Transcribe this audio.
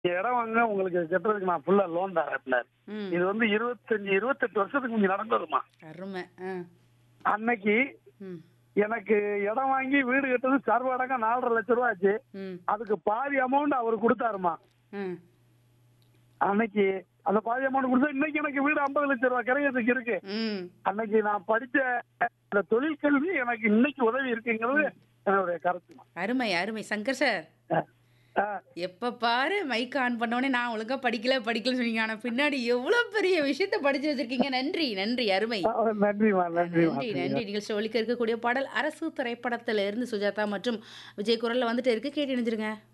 இடம் வாங்க உங்களுக்கு கட்டுறதுக்கு நான் ஃபுல்லா லோன் தரேன் அப்படின்னாரு. ம் இது வந்து இருபத்தஞ்சு இருபத்தெட்டு வருஷத்துக்கு முந்தி நடந்ததுமா அருமை ஆ அன்னைக்கு ம் எனக்கு இடம் வாங்கி வீடு கட்டுறது சர்வடங்க நாலரை லட்சம் ரூபா ஆச்சு ம் அதுக்கு பாதி அமௌண்ட் அவர் கொடுத்தாருமா ம் அன்னைக்கு அந்த பாதி அமௌண்ட் கொடுத்தா இன்னைக்கு எனக்கு வீடு ஐம்பது லட்சம் ரூபா கிடைக்கிறதுக்கு இருக்கு ம் அன்னைக்கு நான் படிச்ச இந்த தொழில் கல்வி எனக்கு இன்னைக்கு உதவி இருக்குங்கிறது என்னுடைய கருத்துமா அருமை அருமை சங்கர் சார் அஹ், அஹ், எப்ப பாரு மைக் ஆன் பண்ண உடனே நான் ஒழுங்கா படிக்கல படிக்கல சொன்னீங்க ஆனா பின்னாடி எவ்வளவு பெரிய விஷயத்த படிச்சு வச்சிருக்கீங்க நன்றி நன்றி அருமை அஹ், நன்றிமா நன்றிமா நன்றி நன்றி நிகழ்ச்சி ஒழிக்க இருக்கக்கூடிய பாடல் அரசு திரைப்படத்துல இருந்து சுஜாதா மற்றும் விஜய் குரல்ல வந்துட்டு இருக்கு கேட்டு இணைஞ்சிருங்க